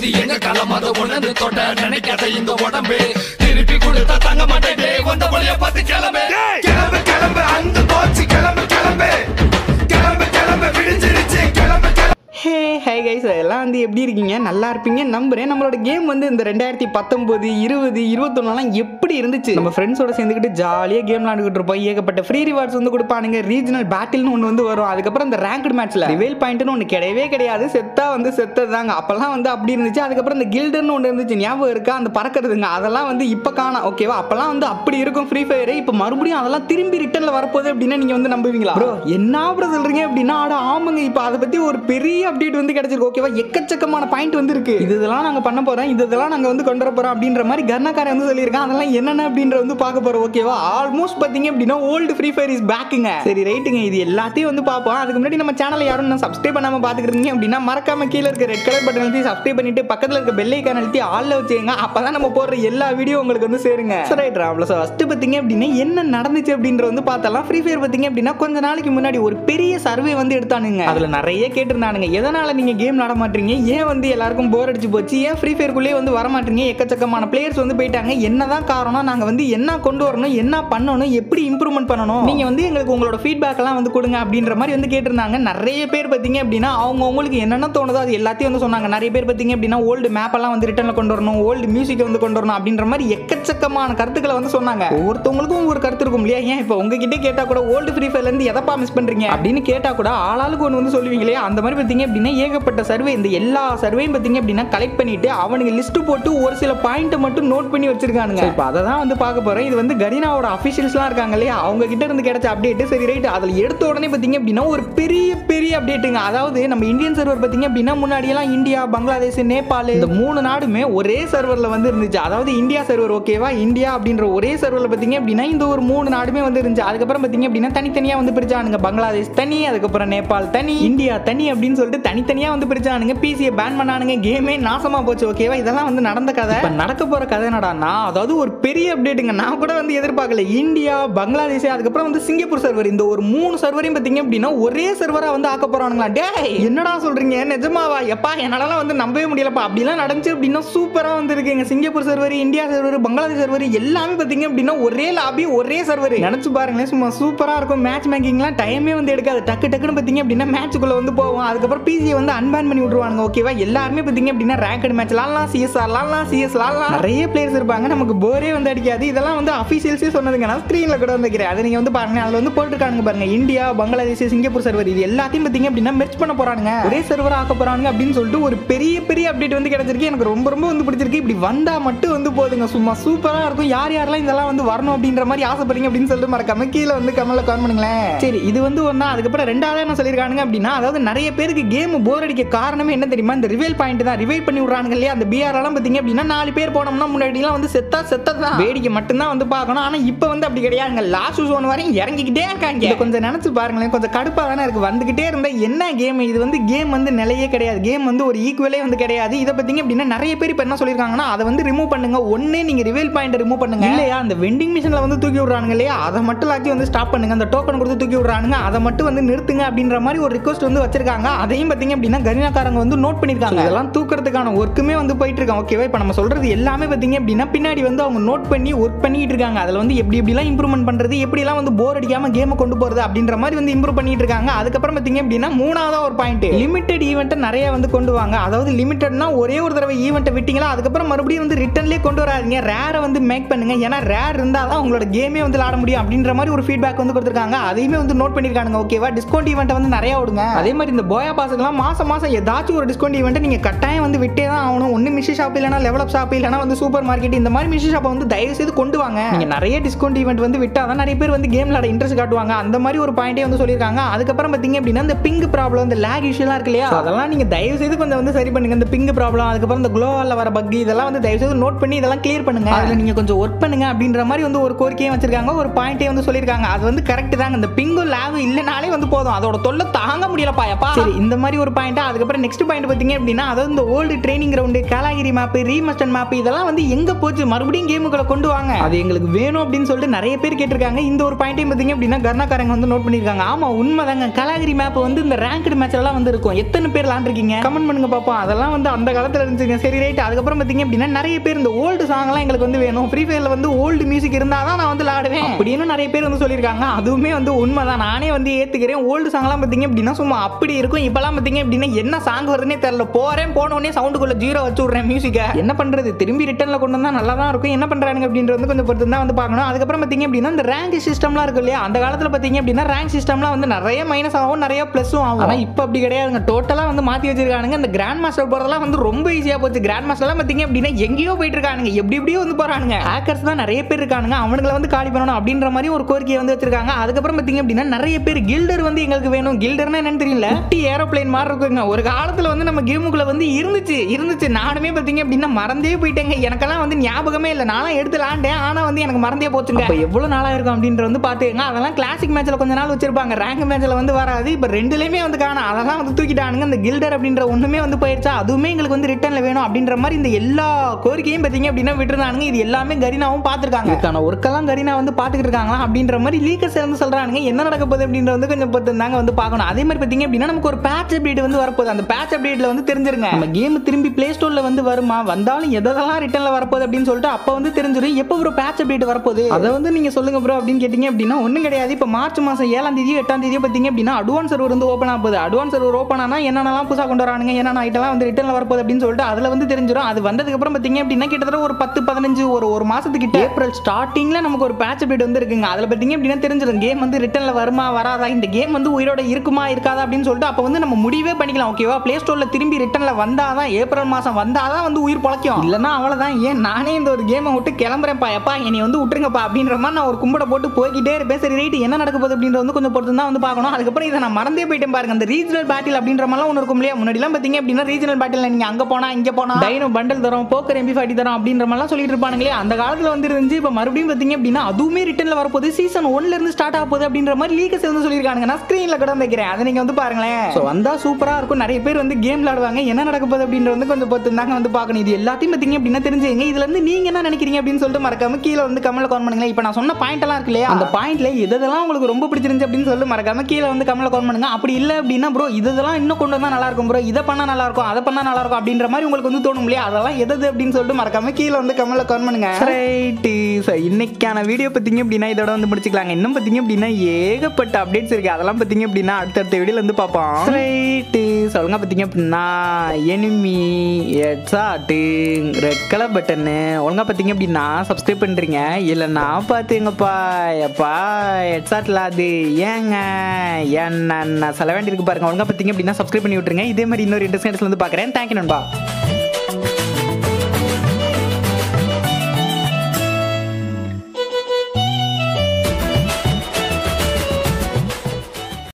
இது எங்க களம் அதை உணர்ந்து தொட்ட நினைக்காத இந்த உடம்பு திருப்பி கொடுத்தா தங்க மாட்டேன் வந்த வழிய பார்த்து கிளம்பு கிளம்பு கிளம்பு அந்த போச்சு கிளம்பு கிளம்பு கிளம்பு கிளம்பு விடிஞ்சிருச்சு கிளம்பு கிளம்பு ஹே ஹை கைஸ் எல்லாம் வந்து எப்படி இருக்கீங்க நல்லா இருப்பீங்க நம்புறேன் நம்மளோட கேம் வந்து இந்த ரெண்டாயிரத்தி பத்தொன்பது இருபது இருபத்தொன்னுலாம் எப்படி இருந்துச்சு நம்ம ஃப்ரெண்ட்ஸோட சேர்ந்துக்கிட்டு ஜாலியாக கேம் விளாண்டுக்கிட்டு இருப்போம் ஏகப்பட்ட ஃப்ரீ ரிவார்ட்ஸ் வந்து கொடுப்பானுங்க ரீஜனல் பேட்டில்னு ஒன்று வந்து வரும் அதுக்கப்புறம் இந்த ரேங்க்டு மேட்ச்ல ரிவேல் பாயிண்ட்னு ஒன்று கிடையவே கிடையாது செத்தா வந்து செத்ததாங்க அப்பெல்லாம் வந்து அப்படி இருந்துச்சு அதுக்கப்புறம் இந்த கில்டுன்னு ஒன்று இருந்துச்சு ஞாபகம் இருக்கா அந்த பறக்கிறதுங்க அதெல்லாம் வந்து இப்போ காணோம் ஓகேவா அப்பெல்லாம் வந்து அப்படி இருக்கும் ஃப்ரீ ஃபயர் இப்போ மறுபடியும் அதெல்லாம் திரும்பி ரிட்டர்ல வரப்போகுது அப்படின்னா நீங்க வந்து நம்புவீங்களா ப்ரோ என்ன ப்ரோ சொல்றீங்க அப்படின்னா ஆட ஆமாங்க இப்போ அதை பத்தி ஒரு பெரிய அப்டேட் வந்து கிடைச்சிருக்கு ஓகேவா எக்கச்சக்கமான பாயிண்ட் வந்து இருக்கு இது இதெல்லாம் நாங்க பண்ண போறோம் இது இதெல்லாம் நாங்க வந்து கொண்டு வர போறோம் அப்படின்ற மாதிரி கர்ணக்காரன் வந்து சொல்லியிருக்கான் அதெல்லாம் என்னென்ன அப்படின்ற வந்து பார்க்க போறோம் ஓகேவா ஆல்மோஸ்ட் பாத்தீங்க அப்படின்னா ஓல்டு ஃப்ரீ ஃபயர் இஸ் பேக்குங்க சரி ரைட்டுங்க இது எல்லாத்தையும் வந்து பார்ப்போம் அதுக்கு முன்னாடி நம்ம சேனலை யாரும் நான் சப்ஸ்கிரைப் பண்ணாம பாத்துக்கிறீங்க அப்படின்னா மறக்காம கீழே இருக்க ரெட் கலர் பட்டன் அழுத்தி சப்ஸ்கிரைப் பண்ணிட்டு பக்கத்துல இருக்க பெல் ஐக்கான் அழுத்தி ஆல்ல வச்சுங்க அப்பதான் நம்ம போடுற எல்லா வீடியோ உங்களுக்கு வந்து சேருங்க சரி ரைட் ராம்ல ஸோ ஃபர்ஸ்ட் பார்த்தீங்க அப்படின்னா என்ன நடந்துச்சு அப்படின்ற வந்து பார்த்தலாம் ஃப்ரீ ஃபயர் பார்த்தீங்க அப்படின்னா கொஞ்ச நாளைக்கு முன்னாடி ஒரு பெரிய சர்வே வந்து எடுத்தானுங்க அதுல நிறைய கேட்டிருந்தானுங்க எதனால நீங்க கேம் விளாட மாட்டீங்க ஏன் வந்து எல்லாருக்கும் போர் அடிச்சு போச்சு ஏன் ஃப்ரீ ஃபயர்க்குள்ளேயே வந்து வர மாட்டீங்க எக்கச்சக்கமான பிளேயர்ஸ் வந்து போயிட்டாங்க என்னதான் காரணம் நாங்க வந்து என்ன கொண்டு வரணும் என்ன பண்ணணும் எப்படி இம்ப்ரூவ்மெண்ட் பண்ணணும் நீங்க வந்து எங்களுக்கு உங்களோட ஃபீட்பேக் எல்லாம் வந்து கொடுங்க அப்படின்ற மாதிரி வந்து கேட்டிருந்தாங்க நிறைய பேர் பார்த்தீங்க அப்படின்னா அவங்க உங்களுக்கு என்னென்ன தோணுதோ அது எல்லாத்தையும் வந்து சொன்னாங்க நிறைய பேர் பார்த்தீங்க அப்படின்னா ஓல்டு மேப் எல்லாம் வந்து ரிட்டர்ல கொண்டு வரணும் ஓல்டு மியூசிக் வந்து கொண்டு வரணும் அப்படின்ற மாதிரி எக்கச்சக்கமான கருத்துக்களை வந்து சொன்னாங்க ஒவ்வொருத்தவங்களுக்கும் ஒரு கருத்து இருக்கும் இல்லையா ஏன் இப்போ உங்ககிட்ட கேட்டா கூட ஓல்டு ஃப்ரீ ஃபயர்ல இருந்து எதப்பா மிஸ் பண்றீங்க அப்படின்னு கேட்டா கூட ஆளாளுக்கு ஒன்று வந்து சொல்லுவீங்களே அந்த மாதிரி பார்த்தீங்க அப்படின்னா ஏகப்பட்ட சர்வே இந்த எல்லா சர்வேயும் பார்த்தீங்க அப்படின்னா கலெக்ட் பண்ணிட்டு அவனுங்க லிஸ்ட் போட்டு ஒரு சில பாயிண்ட்டை மட்டும் நோட் பண்ணி வச்சிருக்கானுங்க இப்போ அதை தான் வந்து பார்க்க போறேன் இது வந்து கரீனாவோட அஃபிஷியல்ஸ்லாம் இருக்காங்க இல்லையா அவங்க கிட்ட இருந்து கிடைச்ச அப்டேட் சரி ரைட் அதில் எடுத்த உடனே பார்த்தீங்க அப்படின்னா ஒரு பெரிய பெரிய அப்டேட்டுங்க அதாவது நம்ம இந்தியன் சர்வர் பார்த்தீங்க அப்படின்னா முன்னாடியெல்லாம் இந்தியா பங்களாதேஷ் நேபாள் இந்த மூணு நாடுமே ஒரே சர்வரில் வந்து இருந்துச்சு அதாவது இந்தியா சர்வர் ஓகேவா இந்தியா அப்படின்ற ஒரே சர்வரில் பார்த்தீங்க அப்படின்னா இந்த ஒரு மூணு நாடுமே வந்து இருந்துச்சு அதுக்கப்புறம் பார்த்தீங்க அப்படின்னா தனித்தனியாக வந்து பிரிச்சானுங்க பங்களாதேஷ் தனி அதுக்கப்புறம் நேபாள் தனி இந்தியா தனி அப்படின்னு சொல்லிட்டு தனித்தனியாக வந்து பிரிச்சானுங்க பிசியை பேன் பண்ணானுங்க கேமே நாசமா போச்சு ஓகேவா இதெல்லாம் வந்து நடந்த கதை இப்ப நடக்க போற கதை என்னடான்னா அதாவது ஒரு பெரிய அப்டேட்டுங்க நான் கூட வந்து எதிர்பார்க்கல இந்தியா பங்களாதேஷ் அதுக்கப்புறம் வந்து சிங்கப்பூர் சர்வர் இந்த ஒரு மூணு சர்வரையும் பார்த்தீங்க அப்படின்னா ஒரே சர்வரா வந்து ஆக்க போறானுங்களா டேய் என்னடா சொல்றீங்க நிஜமாவா எப்பா என்னால வந்து நம்பவே முடியலப்பா அப்படிலாம் நடந்துச்சு அப்படின்னா சூப்பரா வந்து இருக்குங்க Singapore server India server Bangladesh server எல்லாமே பார்த்தீங்க அப்படின்னா ஒரே லாபி ஒரே சர்வர் நினைச்சு பாருங்களேன் சும்மா சூப்பரா இருக்கும் மேட்ச் மேக்கிங்லாம் டைமே வந்து எடுக்காது டக்கு டக்குன்னு பார்த்தீங்க அப்படின்னா மேட்சுக்குள்ள வந்து போவோம் அதுக்கப்புறம் பிசியை வந்து அன்பேன் பண்ணி விட்டுருவாங்க ஓகேவா எல்லாருமே பார்த்தீங்க அப்படின்னா ரேங்கட் மேட்ச் லாலாம் சிஎஸ்ஆர் லாலாம் சிஎஸ் லாலாம் நிறைய பிளேயர்ஸ் இருப்பாங்க நமக்கு போரே வந்து அடிக்காது இதெல்லாம் வந்து அஃபீஷியல்ஸே சொன்னதுங்க நான் ஸ்க்ரீனில் கூட வந்து வைக்கிறேன் அதை நீங்கள் வந்து பாருங்க அதில் வந்து போட்டுருக்காங்க பாருங்க இந்தியா பங்களாதேஷ் சிங்கப்பூர் சர்வர் இது எல்லாத்தையும் பார்த்தீங்க அப்படின்னா மெர்ச் பண்ண போறானுங்க ஒரே சர்வர் ஆக்க போறானுங்க அப்படின்னு சொல்லிட்டு ஒரு பெரிய பெரிய அப்டேட் வந்து கிடைச்சிருக்கு எனக்கு ரொம்ப ரொம்ப வந்து பிடிச்சிருக்கு இப்படி வந்தா மட்டும் வந்து போதுங்க சும்மா சூப்பரா இருக்கும் யார் யாரெல்லாம் இதெல்லாம் வந்து வரணும் அப்படின்ற மாதிரி ஆசைப்படுறீங்க அப்படின்னு சொல்லிட்டு மறக்காம கீழே வந்து கமெண்ட்ல கமெண்ட் பண்ணுங்களேன் சரி இது வந்து ஒண்ணா அதுக்கப்புறம் ரெண்டாவது என்ன சொல்லியிருக்கானுங்க அப்படின்னா அதாவது நிறைய பேருக்கு கேம் போர் அடிக்க காரணமே என்ன தெரியுமா இந்த ரிவைல் பாயிண்ட் தான் ரிவைல் பண்ணி விடுறானுங்க இல்லையா அந்த பிஆர் எல்லாம் பார்த்தீங்க அப்படின்னா நாலு பேர் போனோம்னா முன்னாடிலாம் வந்து செத்தா செத்ததான் வேடிக்கை மட்டும்தான் வந்து பார்க்கணும் ஆனா இப்போ வந்து அப்படி கிடையாதுங்க லாஸ்ட் ஜோன் வரையும் இறங்கிக்கிட்டே இருக்காங்க இதை கொஞ்சம் நினைச்சு பாருங்களேன் கொஞ்சம் கடுப்பா தானே இருக்கு வந்துகிட்டே இருந்தா என்ன கேம் இது வந்து கேம் வந்து நிலையே கிடையாது கேம் வந்து ஒரு ஈக்குவலே வந்து கிடையாது இதை பார்த்தீங்க அப்படின்னா நிறைய பேர் இப்போ என்ன சொல்லியிருக்காங்கன்னா அதை வந்து ரிமூவ் பண்ணுங்க ஒண்ணு நீங்க ரிவைல் பாயிண்ட் ரிமூவ் பண்ணுங்க இல்லையா அந்த வெண்டிங் மிஷின்ல வந்து தூக்கி விடுறானுங்க இல்லையா அதை மட்டும் எல்லாத்தையும் வந்து ஸ்டாப் பண்ணுங்க அந்த டோக்கன் கொடுத்து தூக்கி விடுறானுங்க அதை மட்டும் வந்து நிறுத்துங்க அப்படின்ற மாதிரி ஒரு ரிக்வஸ்ட் வந்து வச்சிருக்காங்க அதையும் பார்த்தீங்க அப்படின்னா கரினாக்காரங்க வந்து நோட் பண்ணிருக்காங்க இதெல்லாம் தூக்குறதுக்கான ஒர்க்குமே வந்து போயிட்டு இருக்காங்க ஓகேவா இப்போ நம்ம சொல்றது எல்லாமே பார்த்தீங்க அப்படின்னா பின்னாடி வந்து அவங்க நோட் பண்ணி ஒர்க் பண்ணிட்டு இருக்காங்க அதில் வந்து எப்படி எப்படிலாம் இம்ப்ரூவ்மெண்ட் பண்றது எப்படிலாம் வந்து போர் அடிக்காம கேமை கொண்டு போறது அப்படின்ற மாதிரி வந்து இம்ப்ரூவ் பண்ணிட்டு இருக்காங்க அதுக்கப்புறம் பார்த்தீங்க அப்படின்னா மூணாவதா ஒரு பாயிண்ட் லிமிடெட் ஈவெண்ட்டை நிறைய வந்து கொண்டு வாங்க அதாவது லிமிட்டட்னா ஒரே ஒரு தடவை ஈவெண்ட்டை விட்டீங்களா அதுக்கப்புறம் மறுபடியும் வந்து ரிட்டர்ன்லேயே கொண்டு வராதீங்க ரேரை வந்து மேக் பண்ணுங்க ஏன்னா ரேர் இருந்தால் தான் உங்களோட கேமே வந்து விளாட முடியும் அப்படின்ற மாதிரி ஒரு ஃபீட்பேக் வந்து கொடுத்துருக்காங்க அதையுமே வந்து நோட் பண்ணிருக்காங்க ஓகேவா டிஸ்கவுண்ட் ஈவெண்ட்டை வந்து நிறைய விடுங்க அதே மாதிரி இந்த போயா பாஸுக்கெல்லாம் மாசம் மாசம் ஏதாச்சும் ஒரு டிஸ்கவுண்ட் ஈவெண்ட்டை நீங்க கட்டாயம் வந்து விட்டே தான் ஆகணும் ஒன்று மிஷி ஷாப் இல்லைனா லெவலப் ஷாப் இல்லைனா வந்து சூப்பர் மார்க்கெட் இந்த மாதிரி மிஷி ஷாப்பை வந்து தயவு செய்து கொண்டு வாங்க நீங்க நிறைய டிஸ்கவுண்ட் ஈவெண்ட் வந்து விட்டா தான் நிறைய பேர் வந்து கேம் விளாட இன்ட்ரெஸ்ட் காட்டுவாங்க அந்த மாதிரி ஒரு பாயிண்டே வந்து சொல்லியிருக்காங்க அதுக்கப்புறம் பார்த்தீங்க அப்படின்னா இந்த பிங்க் ப்ராப்ளம் இந்த லேக் இஷ்யூலாம் இருக்கு இல்லையா அதெல்லாம் நீங்க தயவு செய்து கொஞ்சம் வந்து சரி பண்ணுங்க இந்த பிங்க் ப்ராப்ளம் அதுக்கப்புறம் இந்த குளோவால வர பக் இதெல்லாம் வந்து தயவு செய்து நோட் பண்ணி இதெல்லாம் கிளியர் பண்ணுங்க அதுல நீங்க கொஞ்சம் ஒர்க் பண்ணுங்க அப்படின்ற மாதிரி வந்து ஒரு கோரிக்கையும் வச்சிருக்காங்க ஒரு பாயிண்டே வந்து சொல்லியிருக்காங்க அது வந்து கரெக்ட் தாங்க இந்த பிங்கும் லேபு இல்லைனாலே வந்து போதும் அதோட தொல்லை தாங்க முடியலப்பா எப்பா சரி இந்த மாதிரி ஒரு பாயிண்ட் அதுக்கப்புறம் நெக்ஸ்ட் பாயிண்ட் பார்த்தீங்க அப்படின்னா அதாவது இந்த old training ground Kalahari map ரீமஸ்டன் மேப் இதெல்லாம் வந்து எங்க போச்சு மறுபடியும் கேமுக்குள்ள கொண்டு வாங்க அது எங்களுக்கு வேணும் அப்படின்னு சொல்லிட்டு நிறைய பேர் கேட்டிருக்காங்க இந்த ஒரு பாயிண்டையும் பார்த்தீங்க அப்படின்னா கர்ணாக்காரங்க வந்து நோட் பண்ணியிருக்காங்க ஆமா உண்மைதாங்க கலாகிரி மேப் வந்து இந்த ரேங்க்டு மேட்ச்லாம் வந்து இருக்கும் எத்தனை பேர் விளாண்டுருக்கீங்க கமெண்ட் பண்ணுங்க பார்ப்போம் அதெல்லாம் வந்து அந்த காலத்துல இருந்துச்சுங்க சரி ரைட் அதுக்கப்புறம் பார்த்தீங்க அப்படின்னா நிறைய பேர் இந்த ஓல்டு சாங்லாம் எங்களுக்கு வந்து வேணும் ஃப்ரீ ஃபயர்ல வந்து ஓல்டு மியூசிக் இருந்தால் தான் நான் வந்து விளாடுவேன் அப்படின்னு நிறைய பேர் வந்து சொல்லியிருக்காங்க அதுவுமே வந்து உண்மைதான் நானே வந்து ஏத்துக்கிறேன் ஓல்டு சாங்லாம் பார்த்தீங்க அப்படின்னா சும்மா அப்படி இருக்கும் இப்பெல்லாம் பார்த்தீங்க அப்படின்னா என்ன சாங் வருதுன்னே தெரியல போறேன் போன உடனே சவுண்டுக்குள்ள ஜீரோ வச்சு விட்றேன் மியூசிக்கை என்ன பண்றது திரும்பி ரிட்டர்ல கொண்டு வந்தா நல்லா தான் இருக்கும் என்ன பண்றாங்க அப்படின்றது வந்து கொஞ்சம் பொறுத்து தான் வந்து பார்க்கணும் அதுக்கப்புறம் பார்த்தீங்க அப்படின்னா இந்த ரேங்க் சிஸ்டம்லாம் இருக்கு இல்லையா அந்த காலத்துல பார்த்தீங்க அப்படின்னா ரேங்க் சிஸ்டம்லாம் வந்து நிறைய மைனஸ் ஆகும் நிறைய ப்ளஸும் ஆகும் ஆனால் இப்போ அப்படி கிடையாதுங்க டோட்டலாக வந்து மாற்றி வச்சிருக்கானுங்க இந்த கிராண்ட் மாஸ்டர் போகிறதெல்லாம் வந்து ரொம்ப ஈஸியாக போச்சு கிராண்ட் மாஸ்டர்லாம் பார்த்தீங்க அப்படின்னா எங்கேயோ போயிட்டு இருக்கானுங்க எப்படி எப்படியோ வந்து போறானுங்க ஹேக்கர்ஸ் தான் நிறைய பேர் இருக்கானுங்க அவனுங்களை வந்து காலி பண்ணணும் அப்படின்ற மாதிரி ஒரு கோரிக்கையை வந்து வச்சிருக்காங்க அதுக்கப்புறம் பார்த்தீங்க அப்படின்னா நிறைய பேர் கில்டர் வந்து எங்களுக்கு வேணும் கில்டர்னா என்னன்னு தெரியல குட்டி ஏரோப்ளேன் மாதிரி இருக்குங்க ஒரு காலத்தில் வந்து நம்ம கேமுக்குள்ள வந்து இருந்துச்சு இருந்துச்சு நானுமே பார்த்தீங்க அப்படின்னா மறந்தே போயிட்டேங்க எனக்கெல்லாம் வந்து ஞாபகமே இல்லை நானும் எடுத்து விளாண்டேன் ஆனால் வந்து எனக்கு மறந்தே போச்சுங்க அப்போ எவ்வளோ நாளாக இருக்கும் அப்படின்ற வந்து பார்த்துங்க அதெல்லாம் கிளாசிக் மேட்ச்சில் கொஞ்ச நாள் வச்சிருப்பாங்க ரேங்க் மேட்ச்சில் வந்து வராது இப்போ ரெண்டுலேயுமே வந்து காணும் அதெல்லாம் வந்து தூக்கிட்டானுங்க இந்த கில்டர் அப்படின்ற ஒன்றுமே வந்து போயிடுச்சா அதுவுமே எங்களுக்கு வந்து ரிட்டர்னில் வேணும் அப்படின்ற மாதிரி இந்த எல்லா கோரிக்கையும் பார்த்தீங்க அப்படின்னா விட்டுருந்தானுங்க இது எல்லாமே கரீனாவும் பார்த்துருக்காங்க இதுக்கான ஒர்க்கெல்லாம் கரீனா வந்து பார்த்துக்கிட்டு இருக்காங்களா அப்படின்ற மாதிரி லீக்கர்ஸ் வந்து சொல்கிறானுங்க என்ன நடக்க போகுது அப்படின்ற வந்து கொஞ்சம் பொறுத்து தாங்க வந்து பார்க்கணும் அதே மாதிரி பார்த்தீங்க அப்படின்னா நமக்கு ஒரு பேட்ச் அப்டேட் வந்து வரப்போகுது அந்த பேட்ச் அப்டேட்ல வந்து தெரிஞ்சிருங்க நம்ம கேம் திரும்பி பிளே ஸ்டோர்ல வந்து வருமா வந்தாலும் எதெல்லாம் ரிட்டர்ன்ல வரப்போகுது அப்படின்னு சொல்லிட்டு அப்போ வந்து தெரிஞ்சிடும் எப்போ ஒரு பேட்ச் அப்டேட் வரப்போகுது அதை வந்து நீங்க சொல்லுங்க ப்ரோ அப்படின்னு கேட்டீங்க அப்படின்னா ஒன்றும் கிடையாது இப்போ மார்ச் மாதம் ஏழாம் தேதி எட்டாம் தேதி பார்த்தீங்க அப்படின்னா அட்வான்ஸ் சர்வர் வந்து ஓப்பன் ஆக போகுது அட்வான்ஸ் சர்வர் ஓப்பன் ஆனால் என்னென்னலாம் புதுசாக கொண்டு வரானுங்க என்னென்ன ஐட்டம்லாம் வந்து ரிட்டர்ன்ல வரப்போகுது அப்படின்னு சொல்லிட்டு அதில் வந்து தெரிஞ்சிடும் அது வந்ததுக்கு அப்புறம் பார்த்தீங்க அப்படின்னா கிட்டத்தட்ட ஒரு பத்து பதினஞ்சு ஒரு ஒரு மாசத்துக்கிட்ட ஏப்ரல் ஸ்டார்டிங்ல நமக்கு ஒரு பேட்ச் அப்டேட் வந்து இருக்குங்க அதில் பார்த்தீங்க அப்படின்னா தெரிஞ்சிடும் கேம் வந்து ரிட்டர்ன்ல வருமா வராதா இந்த கேம் வந்து உயிரோட இருக்குமா இருக்காதா அப்படின்னு சொல்லிட்டு அப்போ வந்து நம்ம முடிவே பண்ணிக்கலாம் ஓகேவா பிளே ஸ்டோர்ல திரும்பி ரிட்டர்ன்ல வந்தாதான் ஏப்ரல் மாசம் வந்தாதான் வந்து உயிர் பழக்கும் இல்லைன்னா அவ்வளவுதான் ஏன் நானே இந்த ஒரு கேமை விட்டு கிளம்புறேன்ப்பா எப்பா என்னை வந்து விட்டுருங்கப்பா அப்படின்ற மாதிரி நான் ஒரு கும்பிட போட்டு போய்கிட்டே இருப்பேன் சரி ரைட் என்ன நடக்க போகுது அப்படின்ற வந்து கொஞ்சம் பொறுத்து தான் வந்து பார்க்கணும் அதுக்கப்புறம் இதை நான் மறந்தே போயிட்டேன் பாருங்க அந்த ரீஜனல் பேட்டில் அப்படின்ற மாதிரிலாம் ஒன்று இருக்கும் இல்லையா முன்னாடிலாம் பார்த்தீங்க அப்படின்னா ரீஜனல் பேட்டில் நீங்க அங்க போனா இங்க போனா டைனோ பண்டல் தரோம் போக்கர் எம்பி ஃபார்ட்டி தரோம் அப்படின்ற மாதிரிலாம் சொல்லிட்டு இருப்பானுங்களே அந்த காலத்துல வந்து இருந்துச்சு இப்போ மறுபடியும் பார்த்தீங்க அப்படின்னா அதுவுமே ரிட்டர்ன்ல வரப்போகுது சீசன் ஒன்ல இருந்து ஸ்டார்ட் ஆக போகுது அப்படின்ற மாதிரி லீக்கஸ் வந்து சொல்லியிருக்காங்க நான் ஸ்க்ரீன்ல கூட வைக்கிறேன் அதை நீங்க வந்து பாருங்களேன் ஸோ வந்தா சூப்பரா இருக்கும் நிறைய பேர் வந்து கேம் விளாடுவாங்க என்ன நடக்க போகுது அப்படின்ற வந்து கொஞ்சம் பொறுத்து தாங்க வந்து பார்க்கணும் இது எல்லாத்தையும் பார்த்தீங்க அப்படின்னா தெரிஞ்சுங்க இதுல இருந்து நீங்க என்ன நினைக்கிறீங்க அப்படின்னு சொல்லிட்டு மறக்காம கீழே வந்து கமெண்ட்ல கமெண்ட் பண்ணுங்க இப்போ நான் சொன்ன பாயிண்ட் எல்லாம் இருக்கு இல்லையா அந்த பாயிண்ட்ல எதெல்லாம் உங்களுக்கு ரொம்ப பிடிச்சிருந்துச்சு அப்படின்னு சொல்லிட்டு மறக்காம கீழே வந்து கமெண்ட்ல கமெண்ட் பண்ணுங்க அப்படி இல்லை அப்படின்னா ப்ரோ இதெல்லாம் இன்னும் கொண்டு வந்தா நல்லா இருக்கும் ப்ரோ இதை பண்ணா நல்லா இருக்கும் அதை பண்ணா நல்லா இருக்கும் அப்படின்ற மாதிரி உங்களுக்கு வந்து தோணும் இல்லையா அதெல்லாம் எது அப்படின்னு சொல்லிட்டு மறக்காம கீழே வந்து கமெண்ட்ல கமெண்ட் பண்ணுங்க ரைட்டு இன்னைக்கான வீடியோ பார்த்தீங்க அப்படின்னா இதோட வந்து முடிச்சுக்கலாங்க இன்னும் பார்த்தீங்க அப்படின்னா ஏகப்பட்ட அப்டேட்ஸ் இருக்கு அதெல்லாம் பார்த்தீங்க அப்படின்னா அடுத்தடுத்த வீடியோல வந்து பார்ப்போம் ரைட்டு சொல்லுங்க பார்த்தீங்க அப்படின்னா enemy headshot red colour button ஒழுங்கா பார்த்தீங்க அப்படின்னா சப்ஸ்கிரைப் பண்ணுறீங்க இல்லைன்னா பார்த்துங்கப்பா எப்பா ஹெட்ஸாட்டில் அது ஏங்க என்ன சொல்ல வேண்டியிருக்கு பாருங்க ஒழுங்கா பார்த்தீங்க அப்படின்னா சப்ஸ்கிரைப் பண்ணி விட்டுருங்க இதே மாதிரி இன்னொரு இன்ட்ரெஸ்ட் வந்து பார்க்குறேன் தேங்க்யூ நண்பா